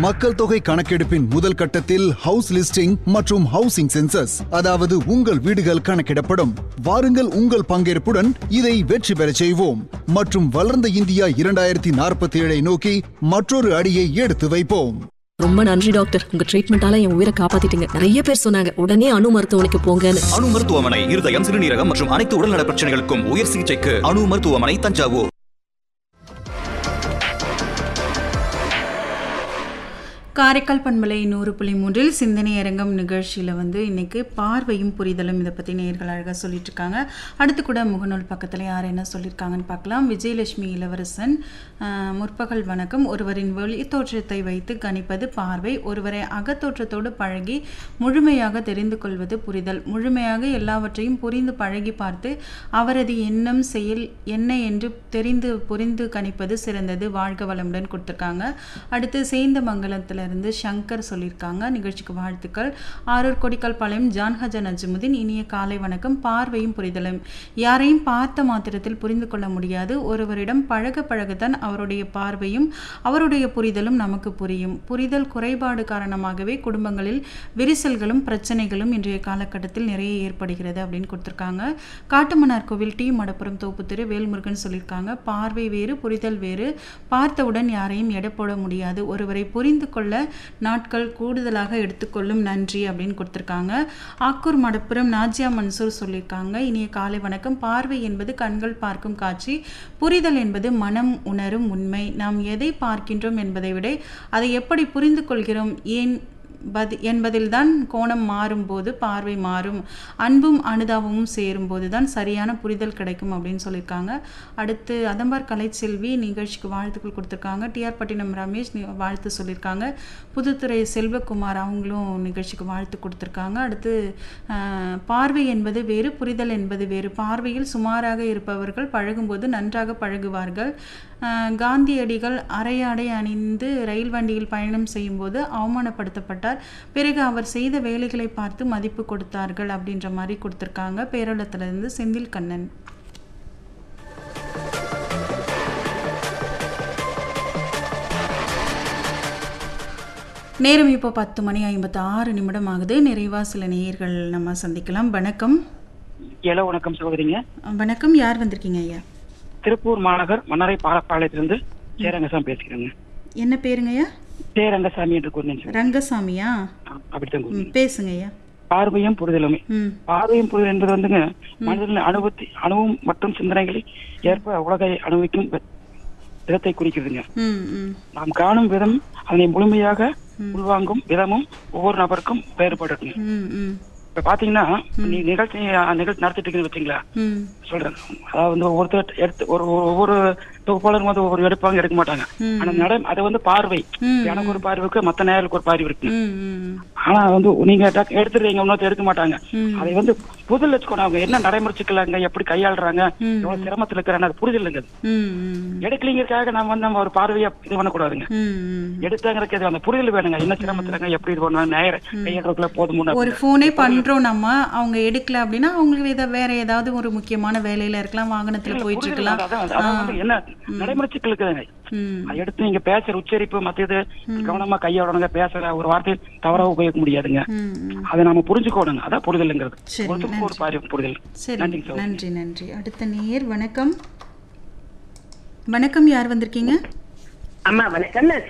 மக்கள் தொகை கணக்கெடுப்பின் முதல் கட்டத்தில் ஹவுஸ் லிஸ்டிங் மற்றும் ஹவுசிங் சென்சஸ் அதாவது உங்கள் வீடுகள் கணக்கிடப்படும் வாருங்கள் உங்கள் பங்கேற்புடன் இதை வெற்றி பெறச் செய்வோம் மற்றும் வளர்ந்த இந்தியா இரண்டாயிரத்தி நாற்பத்தி ஏழை நோக்கி மற்றொரு அடியை எடுத்து வைப்போம் ரொம்ப நன்றி டாக்டர் உங்க ட்ரீட்மெண்டால என் உயிரை காப்பாத்திட்டீங்க நிறைய பேர் சொன்னாங்க உடனே அணு மருத்துவமனைக்கு போங்கன்னு அணு மருத்துவமனை இருதயம் சிறுநீரகம் மற்றும் அனைத்து உடல்நல பிரச்சனைகளுக்கும் உயர் சிகிச்சைக்கு அணு மருத்துவமனை தஞ்சாவூர் காரைக்கால் பண்பலை நூறு புள்ளி மூன்றில் சிந்தனை அரங்கம் நிகழ்ச்சியில் வந்து இன்னைக்கு பார்வையும் புரிதலும் இதை பற்றி நேர்கள் அழகாக சொல்லிட்டு இருக்காங்க அடுத்து கூட முகநூல் பக்கத்தில் யார் என்ன சொல்லியிருக்காங்கன்னு பார்க்கலாம் விஜயலட்சுமி இளவரசன் ஆஹ், முற்பகல் வணக்கம் ஒருவரின் வெளி தோற்றத்தை வைத்து கணிப்பது பார்வை ஒருவரை அகத்தோற்றத்தோடு பழகி முழுமையாக தெரிந்து கொள்வது புரிதல் முழுமையாக எல்லாவற்றையும் புரிந்து பழகி பார்த்து அவரது எண்ணம் செயல் என்ன என்று தெரிந்து புரிந்து கணிப்பது சிறந்தது வாழ்க வளமுடன் கொடுத்துருக்காங்க அடுத்து சேந்தமங்கலத்துல இருந்து சங்கர் சொல்லியிருக்காங்க நிகழ்ச்சிக்கு வாழ்த்துக்கள் ஆரூர் கொடிக்கல் பாளையம் ஜான்ஹஜா நஜ்முதீன் இனிய காலை வணக்கம் பார்வையும் புரிதலும் யாரையும் பார்த்த மாத்திரத்தில் புரிந்து கொள்ள முடியாது ஒருவரிடம் பழக பழகத்தான் அவருடைய பார்வையும் அவருடைய புரிதலும் நமக்கு புரியும் புரிதல் குறைபாடு காரணமாகவே குடும்பங்களில் விரிசல்களும் பிரச்சனைகளும் இன்றைய காலகட்டத்தில் நிறைய ஏற்படுகிறது அப்படின்னு கொடுத்துருக்காங்க காட்டுமன்னார் கோவில் டி மடப்புரம் தோப்பு திரு வேல்முருகன் சொல்லியிருக்காங்க பார்வை வேறு புரிதல் வேறு பார்த்தவுடன் யாரையும் எடை போட முடியாது ஒருவரை புரிந்து கொள்ள நாட்கள் கூடுதலாக எடுத்துக்கொள்ளும் நன்றி அப்படின்னு கொடுத்துருக்காங்க ஆக்கூர் மடப்புரம் நாஜியா மன்சூர் சொல்லியிருக்காங்க இனிய காலை வணக்கம் பார்வை என்பது கண்கள் பார்க்கும் காட்சி புரிதல் என்பது மனம் உணரும் உண்மை நாம் எதை பார்க்கின்றோம் என்பதை விட அதை எப்படி புரிந்து கொள்கிறோம் ஏன் பதி என்பதில்தான் கோணம் மாறும்போது பார்வை மாறும் அன்பும் அனுதாபமும் சேரும்போது தான் சரியான புரிதல் கிடைக்கும் அப்படின்னு சொல்லியிருக்காங்க அடுத்து அதம்பார் கலைச்செல்வி நிகழ்ச்சிக்கு வாழ்த்துக்கள் கொடுத்துருக்காங்க டிஆர் பட்டினம் ரமேஷ் நி- வாழ்த்து சொல்லியிருக்காங்க புதுத்துறை செல்வகுமார் அவங்களும் நிகழ்ச்சிக்கு வாழ்த்து கொடுத்துருக்காங்க அடுத்து ஆஹ், பார்வை என்பது வேறு புரிதல் என்பது வேறு பார்வையில் சுமாராக இருப்பவர்கள் பழகும்போது நன்றாக பழகுவார்கள் ஆஹ், காந்தியடிகள் அரையாடை அணிந்து ரயில் வண்டியில் பயணம் செய்யும்போது அவமானப்படுத்தப்பட்டார் பிறகு அவர் செய்த வேலைகளை பார்த்து மதிப்பு கொடுத்தார்கள் அப்படின்ற மாதிரி கொடுத்துருக்காங்க பேரளத்திலிருந்து செந்தில் கண்ணன் நேரம் இப்போ பத்து மணி ஐம்பத்து ஆறு நிமிடம் ஆகுது நிறைவா சில நேயர்கள் நம்ம சந்திக்கலாம் வணக்கம் ஹலோ வணக்கம் சகோதரிங்க வணக்கம் யார் வந்திருக்கீங்க ஐயா திருப்பூர் மாநகர் மன்னரை பாலப்பாளையத்திலிருந்து சேரங்கசாமி பேசுகிறேங்க என்ன பேருங்க ஐயா சேரங்கசாமி என்று கூறினேன் சார் ரங்கசாமியா அப்படித்தான் ம், கூறினேன் பேசுங்க ஐயா பார்வையும் புரிதலுமே ம் பார்வையும் புரிதல் என்பது வந்துங்க மனிதனின் அனுபவத்தி அனுபவம் மற்றும் சிந்தனைகளை ஏற்ப உலகை அனுபவிக்கும் வி- விதத்தை குறிக்கிறதுங்க ம் ம் நாம் காணும் விதம் அதனை முழுமையாக உள்வாங்கும் விதமும் ஒவ்வொரு நபருக்கும் வேறுபடுங்க ம் ம் இப்ப பாத்தீங்கன்னா நீ நிகழ்ச்சி நிகழ்ச்சி நடத்திட்டு இருக்கீங்கன்னு வச்சுங்களா ம் சொல்றேன் அதாவது வந்து ஒவ்வொருத்தர் எடுத்து ஒரு ஒரு- ஒவ்வொரு தொகுப்பாளரும் வந்து ஒவ்வொரு எடுப்பாங்க எடுக்க மாட்டாங்க ஆனா நட அது வந்து பார்வை ம். எனக்கு ஒரு பார்வை இருக்கு மத்த நேருக்கு ஒரு பார்வை இருக்கு ம் ம் ஆனா வந்து நீங்க டக்கு எடுத்துடுறீங்க இன்னொருத்தர் எடுக்க மாட்டாங்க ம். அதை வந்து புதில் வச்சுக்கணும் அவங்க என்ன நடைமுறை சிக்கலாங்க எப்படி கையாளுறாங்க ம். எவ்வளவு சிரமத்துல இருக்கிறாங்க அது புரிதல் இல்லைங்க ம் ம் எடுக்கலிங்கிறதுக்காக நம்ம வந்து நம்ம ஒரு பார்வையா இது பண்ணக்கூடாதுங்க ம் ம் எடுத்தாங்கிறதுக்கு அது அந்த புரிதல் வேணுங்க என்ன சிரமத்துலங்க எப்படி இது பண்ணுவாங்க நேர கையாடுறதுக்குள்ள போதும் ஒரு ஃபோனே பண்றோம் நம்ம அவங்க எடுக்கல அப்படின்னா அவங்களுக்கு ஏதா வேற ஏதாவது ஒரு முக்கியமான வேலையில இருக்கலாம் வாகனத்துல போயிட்டு இருக்கலாம் என்ன நடைமுறை சிக்கல் இருக்குதுங்க ம் அதை எடுத்து நீங்க பேசுற உச்சரிப்பு மத்த இது கவனமா கையாடணுங்க பேசுற ஒரு வார்த்தை தவறா உபயோகிக்க முடியாதுங்க ம் ம் அதை நாம புரிஞ்சுக்கோணுங்க அதான் புரிதல்ங்கிறது சரி, ஒருத்தருக்கு ஒரு பாரி புரிதல் சரி நன்றிங்க சார் நன்றி நன்றி அடுத்த நேர் வணக்கம் வணக்கம் யார் வந்திருக்கீங்க அம்மா வணக்கம் நான்